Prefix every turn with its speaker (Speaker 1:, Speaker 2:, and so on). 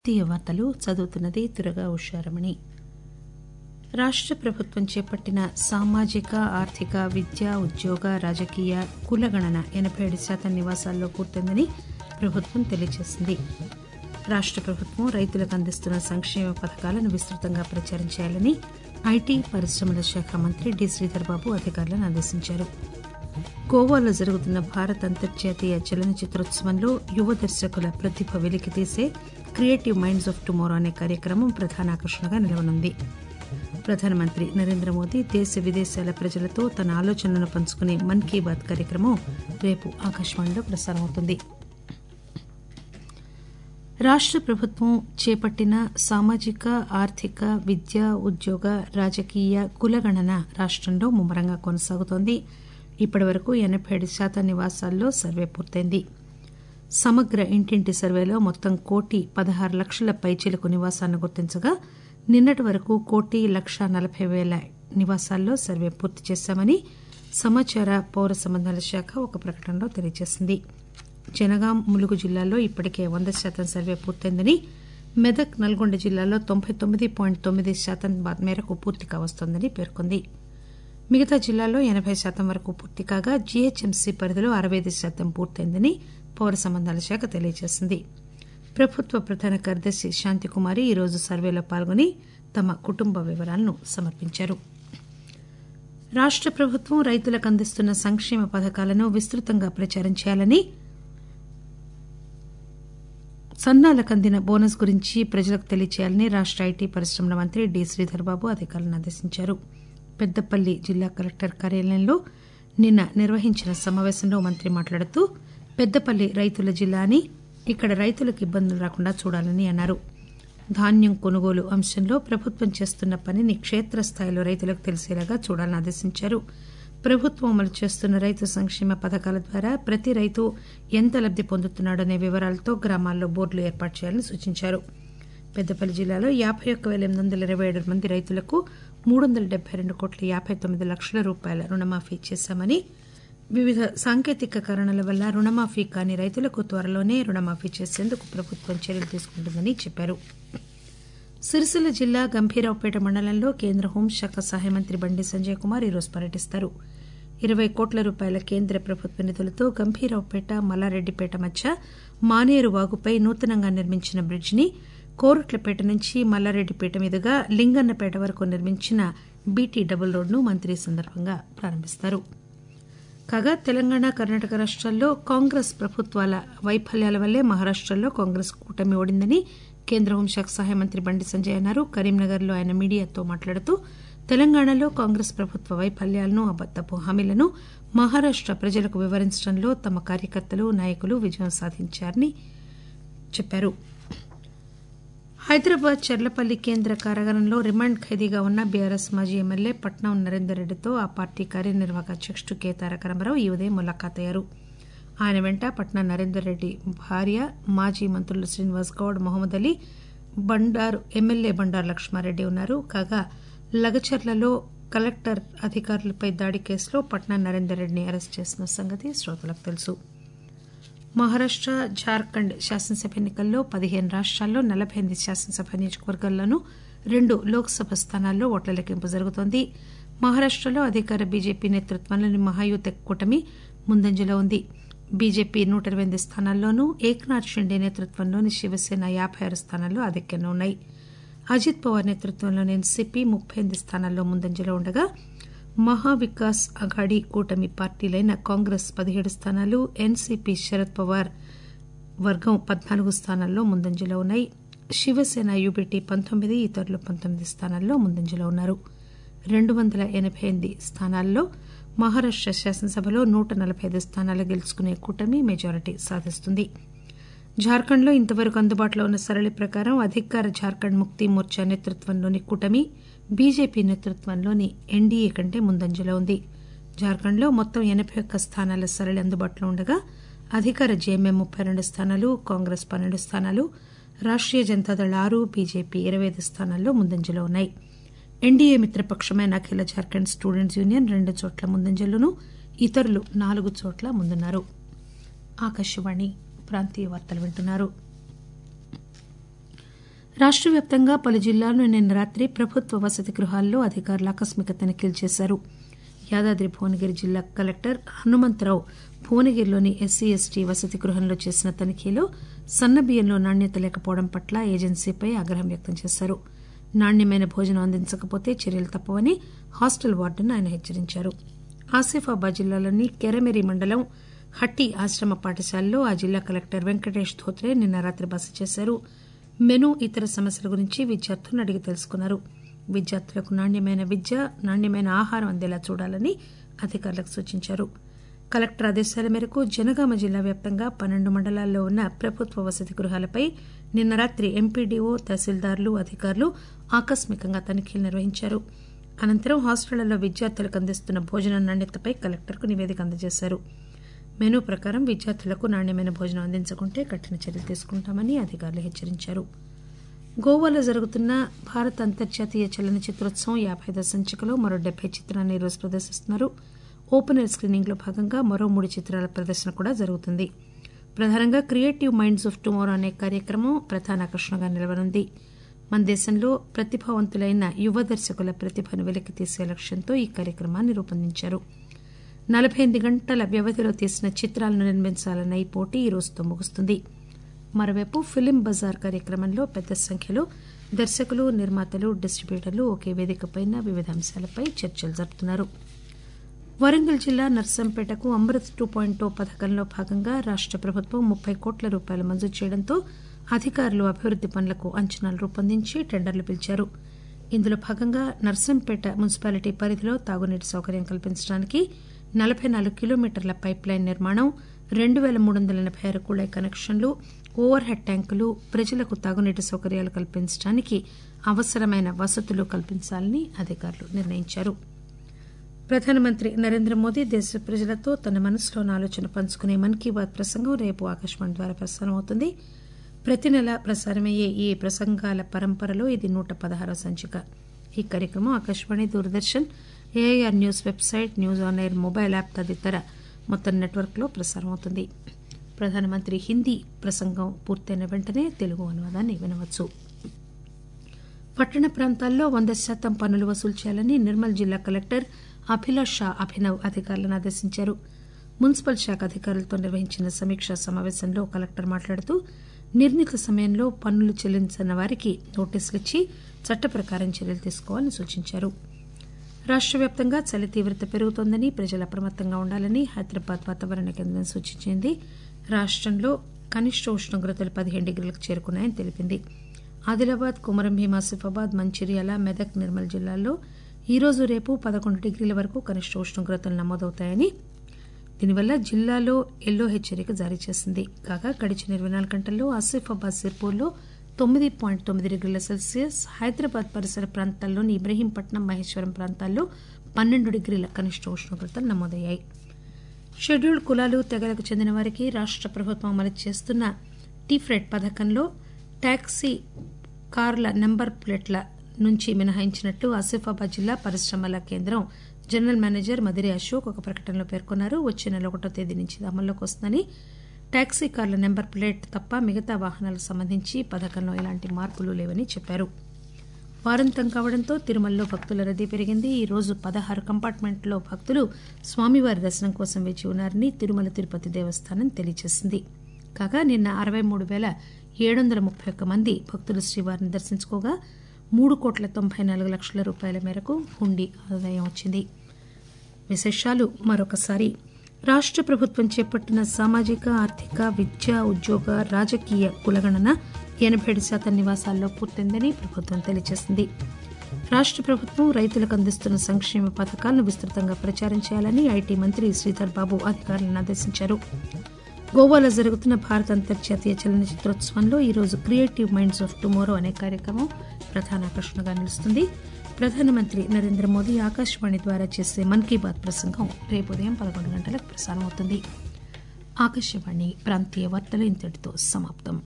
Speaker 1: ప్రాంతీయ వార్తలు చదువుతున్నది తురగా ఉషారమణి రాష్ట ప్రభుత్వం చేపట్టిన సామాజిక ఆర్థిక విద్య ఉద్యోగ రాజకీయ కులగణన ఎనబై ఏడు శాతం నివాసాల్లో పూర్తయిందని ప్రభుత్వం తెలియజేసింది రాష్ట ప్రభుత్వం రైతులకు అందిస్తున్న సంక్షేమ పథకాలను విస్తృతంగా ప్రచారం చేయాలని ఐటీ పరిశ్రమల శాఖ మంత్రి డి శ్రీధర్ బాబు అధికారులను ఆదేశించారు గోవాలో జరుగుతున్న భారత్ అంతర్జాతీయ చలనచిత్రోత్సవంలో యువ దర్శకుల ప్రతిభ వెలికితీసే క్రియేటివ్ మైండ్స్ ఆఫ్ టుమారో అనే కార్యక్రమం ప్రధాన ఆకర్షణగా నిలవనుంది ప్రధానమంత్రి నరేంద్ర మోదీ దేశ విదేశాల ప్రజలతో తన ఆలోచనలను పంచుకునే మన్ కీ బాత్ కార్యక్రమం రేపు ఆకాశవాణిలో ప్రసారమవుతుంది రాష్ట ప్రభుత్వం చేపట్టిన సామాజిక ఆర్థిక విద్య ఉద్యోగ రాజకీయ కులగణన రాష్టంలో ముమ్మరంగా కొనసాగుతోంది ఇప్పటి వరకు ఎనబై ఏడు శాతం నివాసాల్లో సర్వే పూర్తయింది సమగ్ర ఇంటింటి సర్వేలో మొత్తం కోటి పదహారు లక్షల పైచీలకు నివాసాలను గుర్తించగా నిన్నటి వరకు కోటి లక్ష నలబై పేల నివాసాల్లో సర్వే పూర్తి చేశామని సమాచార పౌర సంబంధాల శాఖ ఒక ప్రకటనలో తెలియజేసింది జనగాం ములుగు జిల్లాల్లో ఇప్పటికే వంద శాతం సర్వే పూర్తయిందని మెదక్ నల్గొండ జిల్లాలో తొంభై తొమ్మిది పాయింట్ తొమ్మిది శాతం మేరకు పూర్తి కావస్తోందని పేర్కొంది మిగతా జిల్లాల్లో ఎనబై శాతం వరకు పూర్తి కాగా జీహెచ్ఎంసీ పరిధిలో అరవై ఐదు శాతం పూర్తయిందని పౌర సంబంధాల శాఖ తెలియజేసింది ప్రభుత్వ ప్రధాన కార్యదర్శి శాంతికుమారి ఈరోజు సర్వేలో పాల్గొని తమ కుటుంబ వివరాలను సమర్పించారు రాష్ట ప్రభుత్వం రైతులకు అందిస్తున్న సంక్షేమ పథకాలను విస్తృతంగా ప్రచారం చేయాలని సన్నాలకు అందిన బోనస్ గురించి ప్రజలకు తెలియచేయాలని రాష్ట ఐటీ పరిశ్రమల మంత్రి డి శ్రీధర్ బాబు అధికారులను ఆదేశించారు పెద్దపల్లి జిల్లా కలెక్టర్ కార్యాలయంలో నిన్న నిర్వహించిన సమావేశంలో మంత్రి మాట్లాడుతూ పెద్దపల్లి రైతుల జిల్లా అని ఇక్కడ రైతులకు ఇబ్బందులు రాకుండా చూడాలని అన్నారు ధాన్యం కొనుగోలు అంశంలో ప్రభుత్వం చేస్తున్న పనిని క్షేత్రస్థాయిలో రైతులకు తెలిసేలాగా చూడాలని ఆదేశించారు ప్రభుత్వం అమలు చేస్తున్న రైతు సంక్షేమ పథకాల ద్వారా ప్రతి రైతు ఎంత లబ్ది పొందుతున్నాడనే వివరాలతో గ్రామాల్లో బోర్డులు ఏర్పాటు చేయాలని సూచించారు పెద్దపల్లి జిల్లాలో యాబై ఒక్క పేల ఎనిమిది వందల ఇరవై ఏడు మంది రైతులకు మూడు వందల డెబ్బై రెండు కోట్ల యాబై తొమ్మిది లక్షల రూపాయల రుణమాఫీ చేశామని వివిధ సాంకేతిక కారణాల వల్ల రుణమాఫీ కాని రైతులకు త్వరలోనే రుణమాఫీ చేసేందుకు ప్రభుత్వం చర్యలు తీసుకుంటుందని చెప్పారు సిరిసిల్ల జిల్లా గంభీరావుపేట మండలంలో కేంద్ర హోంశాఖ సహాయ మంత్రి బండి సంజయ్ కుమార్ ఈరోజు పర్యటిస్తారు ఇరవై కోట్ల రూపాయల కేంద్ర ప్రభుత్వ నిధులతో గంభీరావుపేట మల్లారెడ్డిపేట మధ్య మానేరు వాగుపై నూతనంగా నిర్మించిన బ్రిడ్జిని కోరుట్లపేట నుంచి మల్లారెడ్డిపేట మీదుగా లింగన్నపేట వరకు నిర్మించిన బీటీ డబుల్ రోడ్డును మంత్రి ఈ సందర్భంగా ప్రారంభిస్తారు కాగా తెలంగాణ కర్ణాటక రాష్ట్రాల్లో కాంగ్రెస్ ప్రభుత్వాల వైఫల్యాల వల్లే మహారాష్టలో కాంగ్రెస్ కూటమి ఓడిందని కేంద్ర హోంశాఖ సహాయ మంత్రి బండి సంజయ్ అన్నారు కరీంనగర్లో ఆయన మీడియాతో మాట్లాడుతూ తెలంగాణలో కాంగ్రెస్ ప్రభుత్వ వైఫల్యాలను అబద్దపు హామీలను మహారాష్ట ప్రజలకు వివరించడంలో తమ కార్యకర్తలు నాయకులు విజయం సాధించారని చెప్పారు హైదరాబాద్ చర్లపల్లి కేంద్ర కారాగారంలో రిమాండ్ ఖైదీగా ఉన్న బీఆర్ఎస్ మాజీ ఎమ్మెల్యే పట్నం నరేందర్ రెడ్డితో ఆ పార్టీ కార్యనిర్వాహక అధ్యకుడు కె తారక రామారావు ఈ ఉదయం ములాఖాత్ అయ్యారు ఆయన వెంట పట్నం నరేందర్ రెడ్డి భార్య మాజీ మంత్రులు శ్రీనివాస్ గౌడ్ మహమ్మద్ అలీ బండారు ఎమ్మెల్యే బండారు లక్ష్మారెడ్డి ఉన్నారు కాగా లగచర్లలో కలెక్టర్ అధికారులపై దాడి కేసులో పట్నం నరేందర్ రెడ్డిని అరెస్ట్ చేసిన సంగతి శ్రోతలకు తెలుసు మహారాష్ట జార్ఖండ్ శాసనసభ ఎన్నికల్లో పదిహేను రాష్ట్రాల్లో నలబై ఎనిమిది శాసనసభ నియోజకవర్గాల్లోనూ రెండు లోక్సభ స్థానాల్లో ఓట్ల లెక్కింపు జరుగుతోంది మహారాష్టలో అధికార బీజేపీ నేతృత్వంలోని మహాయూత్ కూటమి ముందంజలో ఉంది బీజేపీ నూట ఇరవై ఎనిమిది స్థానాల్లోనూ ఏక్నాథ్ షిండే నేతృత్వంలోని శివసేన యాబై ఆరు స్థానాల్లో ఆధిక్యంలో ఉన్నాయి అజిత్ పవార్ నేతృత్వంలోని ఎన్సీపీ ముప్పై ఎనిమిది స్థానాల్లో ముందంజలో ఉండగా మహావికాస్ అఘాడీ కూటమి పార్టీలైన కాంగ్రెస్ పదిహేడు స్థానాలు ఎన్సీపీ శరద్ పవార్ వర్గం పద్నాలుగు స్థానాల్లో ముందంజలో ఉన్నాయి శివసేన యూబీటీ పంతొమ్మిది ఇతరులు పంతొమ్మిది స్థానాల్లో ముందంజలో ఉన్నారు రెండు వందల ఎనబై ఎనిమిది స్థానాల్లో మహారాష్ట శాసనసభలో నూట నలబై ఐదు స్థానాలు గెలుచుకునే కూటమి మెజారిటీ సాధిస్తుంది జార్ఖండ్లో ఇంతవరకు అందుబాటులో ఉన్న సరళి ప్రకారం అధికార జార్ఖండ్ ముక్తి మోర్చా నేతృత్వంలోని కూటమి బీజేపీ నేతృత్వంలోని ఎన్డీఏ కంటే ముందంజలో ఉంది జార్ఖండ్లో మొత్తం ఎనబై ఒక్క స్థానాల సరళి అందుబాటులో ఉండగా అధికార జేఎంఎం ముప్పై రెండు స్థానాలు కాంగ్రెస్ పన్నెండు స్థానాలు రాష్టీయ జనతాదళ్ ఆరు బీజేపీ ఇరవై ఐదు స్థానాల్లో ముందంజలో ఉన్నాయి ఎన్డీఏ మిత్రపక్షమైన అఖిల జార్ఖండ్ స్టూడెంట్స్ యూనియన్ రెండు చోట్ల ముందంజలోనూ ఇతరులు నాలుగు చోట్ల ముందున్నారు ఆకాశవాణి ప్రాంతీయ వార్తలు వింటున్నారు రాష్ట వ్యాప్తంగా పలు జిల్లాల్లో నిన్న రాత్రి ప్రభుత్వ వసతి గృహాల్లో అధికారులు ఆకస్మిక తనిఖీలు చేశారు యాదాద్రి భువనగిరి జిల్లా కలెక్టర్ హనుమంతరావు భువనగిరిలోని ఎస్సీ ఎస్టీ వసతి గృహంలో చేసిన తనిఖీలో సన్నబియ్యంలో నాణ్యత లేకపోవడం పట్ల ఏజెన్సీపై ఆగ్రహం వ్యక్తం చేశారు నాణ్యమైన భోజనం అందించకపోతే చర్యలు తప్పవని హాస్టల్ వార్డెన్ ఆయన హెచ్చరించారు ఆసిఫాబాద్ జిల్లాలోని కెరమెరి మండలం హట్టి ఆశ్రమ పాఠశాలలో ఆ జిల్లా కలెక్టర్ వెంకటేష్ ధోత్రే నిన్న రాత్రి బస చేశారు మెను ఇతర సమస్యల గురించి విద్యార్థులను అడిగి తెలుసుకున్నారు విద్యార్థులకు నాణ్యమైన విద్య నాణ్యమైన ఆహారం అందేలా చూడాలని అధికారులకు సూచించారు కలెక్టర్ ఆదేశాల మేరకు జనగామ జిల్లా వ్యాప్తంగా పన్నెండు మండలాల్లో ఉన్న ప్రభుత్వ వసతి గృహాలపై నిన్న రాత్రి ఎంపీడీఓ తహసీల్దార్లు అధికారులు ఆకస్మికంగా తనిఖీలు నిర్వహించారు అనంతరం హాస్టళ్లలో విద్యార్థులకు అందిస్తున్న భోజన నాణ్యతపై కలెక్టర్కు నివేదిక అందజేశారు మెనూ ప్రకారం విద్యార్థులకు నాణ్యమైన భోజనం అందించకుంటే కఠిన చర్యలు తీసుకుంటామని అధికారులు హెచ్చరించారు గోవాలో జరుగుతున్న భారత అంతర్జాతీయ చలనచిత్రోత్సవం యాభై ఐదో సంచికలో మరో డెబ్బై చిత్రాన్ని ఈరోజు ప్రదర్శిస్తున్నారు ఓపెన్ ఎయిర్ స్క్రీనింగ్ లో భాగంగా మరో మూడు చిత్రాల ప్రదర్శన కూడా జరుగుతుంది ప్రధానంగా క్రియేటివ్ మైండ్స్ ఆఫ్ టుమారో అనే కార్యక్రమం ప్రధాన ఆకర్షణగా నిలవనుంది మన దేశంలో ప్రతిభావంతులైన యువ దర్శకుల ప్రతిభను వెలికి తీసే లక్ష్యంతో ఈ కార్యక్రమాన్ని రూపొందించారు నలబై ఎనిమిది గంటల వ్యవధిలో తీసిన చిత్రాలను నిర్మించాలన్న ఈ పోటీ ఈ రోజుతో ముగుస్తుంది మరోవైపు ఫిలిం బజార్ కార్యక్రమంలో పెద్ద సంఖ్యలో దర్శకులు నిర్మాతలు డిస్టిబ్యూటర్లు ఒకే వేదికపై వివిధ అంశాలపై చర్చలు జరుపుతున్నారు వరంగల్ జిల్లా నర్సంపేటకు అమృత్ టూ పాయింట్ పథకంలో భాగంగా రాష్ట ప్రభుత్వం ముప్పై కోట్ల రూపాయలు మంజూరు చేయడంతో అధికారులు అభివృద్ది పనులకు అంచనాలు రూపొందించి టెండర్లు పిలిచారు ఇందులో భాగంగా నర్సంపేట మున్సిపాలిటీ పరిధిలో తాగునీటి సౌకర్యం కల్పించడానికి నలబై నాలుగు కిలోమీటర్ల పైప్ లైన్ నిర్మాణం రెండు పేల మూడు వందల ఎనబై ఆరు కుళాయి కనెక్షన్లు ఓవర్ హెడ్ ట్యాంకులు ప్రజలకు తాగునీటి సౌకర్యాలు కల్పించడానికి అవసరమైన వసతులు కల్పించాలని అధికారులు నిర్ణయించారు ప్రధానమంత్రి నరేంద్ర మోదీ దేశ ప్రజలతో తన మనసులోని ఆలోచన పంచుకునే మన్ కీ బాత్ ప్రసంగం రేపు ఆకాశవాణి ద్వారా ప్రసారం అవుతుంది ప్రతి నెల ప్రసారమయ్యే ఈ ప్రసంగాల పరంపరలో ఇది నూట పదహారవ సంచిక ఈ కార్యక్రమం Akashvani Doordarshan AIR news website news on air mobile app తదితర మొత్తం నెట్వర్క్ లో ప్రసారం అవుతుంది ప్రధానమంత్రి హిందీ ప్రసంగం పూర్తయిన వెంటనే తెలుగు అనువాదాన్ని వినవచ్చు పట్టణ ప్రాంతాల్లో వంద శాతం పన్నులు వసూలు చేయాలని నిర్మల్ జిల్లా కలెక్టర్ అభిలాష్ షా అభినవ్ అధికారులను ఆదేశించారు మున్సిపల్ శాఖ అధికారులతో నిర్వహించిన సమీక్షా సమావేశంలో కలెక్టర్ మాట్లాడుతూ నిర్ణీత సమయంలో పన్నులు చెల్లించని వారికి నోటీసులు ఇచ్చి చట్ట ప్రకారం చర్యలు తీసుకోవాలని సూచించారు రాష్ట వ్యాప్తంగా చలి తీవ్రత పెరుగుతోందని ప్రజలు అప్రమత్తంగా ఉండాలని హైదరాబాద్ వాతావరణ కేంద్రం సూచించింది రాష్టంలో కనిష్ట ఉష్ణోగ్రతలు పదిహేను డిగ్రీలకు చేరుకున్నాయని తెలిపింది ఆదిలాబాద్ కుమరం భీం ఆసిఫాబాద్ మంచిర్యాల మెదక్ నిర్మల్ జిల్లాల్లో ఈ రోజు రేపు పదకొండు డిగ్రీల వరకు కనిష్ట ఉష్ణోగ్రతలు నమోదవుతాయని దీనివల్ల జిల్లాలో ఎల్లో హెచ్చరిక జారీ చేసింది కాగా గడిచిన ఇరవై నాలుగు గంటల్లో ఆసిఫాబాద్ సిర్పూర్లో తొమ్మిది పాయింట్ తొమ్మిది డిగ్రీల సెల్సియస్ హైదరాబాద్ పరిసర ప్రాంతాల్లోని ఇబ్రహీంపట్నం మహేశ్వరం ప్రాంతాల్లో పన్నెండు డిగ్రీల కనిష్ట ఉష్ణోగ్రతలు నమోదయ్యాయి షెడ్యూల్డ్ కులాలు తెగలకు చెందిన వారికి రాష్ట ప్రభుత్వం అమలు చేస్తున్న టీఫ్రెడ్ పథకంలో టాక్సీ కార్ల నెంబర్ ప్లేట్ల నుంచి మినహాయించినట్లు ఆసిఫాబాద్ జిల్లా పరిశ్రమల కేంద్రం జనరల్ మేనేజర్ మదిరి అశోక్ ఒక ప్రకటనలో పేర్కొన్నారు వచ్చే నెల ఒకటో తేదీ నుంచి ఇది అమల్లోకి వస్తుందని టాక్సీ కార్ల నెంబర్ ప్లేట్ తప్ప మిగతా వాహనాలకు సంబంధించి పథకంలో ఎలాంటి మార్పులు లేవని చెప్పారు వారంతం కావడంతో తిరుమలలో భక్తుల రద్దీ పెరిగింది ఈ రోజు పదహారు కంపార్ట్మెంట్లో భక్తులు స్వామివారి దర్శనం కోసం వేచి ఉన్నారని తిరుమల తిరుపతి దేవస్థానం తెలియజేసింది కాగా నిన్న అరవై మూడు పేల ఏడు వందల ముప్పై ఒక్క మంది భక్తులు శ్రీవారిని దర్శించుకోగా మూడు కోట్ల తొంభై నాలుగు లక్షల రూపాయల మేరకు హుండీ ఆదాయం వచ్చింది విశేషాలు మరొకసారి రాష్ట ప్రభుత్వం చేపట్టిన సామాజిక ఆర్థిక విద్య ఉద్యోగ రాజకీయ కులగణన ఎనబై ఏడు శాతం నివాసాల్లో పూర్తయిందని ప్రభుత్వం తెలియజేసింది రాష్ట ప్రభుత్వం రైతులకు అందిస్తున్న సంక్షేమ పథకాలను విస్తృతంగా ప్రచారం చేయాలని ఐటీ మంత్రి శ్రీధర్ బాబు అధికారులను ఆదేశించారు గోవాలో జరుగుతున్న భారత అంతర్జాతీయ చలనచిత్రోత్సవంలో ఈరోజు క్రియేటివ్ మైండ్స్ ఆఫ్ టుమారో అనే కార్యక్రమం ప్రధాన ఆకర్షణగా నిలుస్తుంది ప్రధానమంత్రి నరేంద్ర మోదీ ఆకాశవాణి ద్వారా చేసే మన్ కీ బాత్ ప్రసంగం రేపు ఉదయం పదకొండు గంటలకు ప్రసారం అవుతుంది ఆకాశవాణి ప్రాంతీయ వార్తలు ఇంతటితో సమాప్తం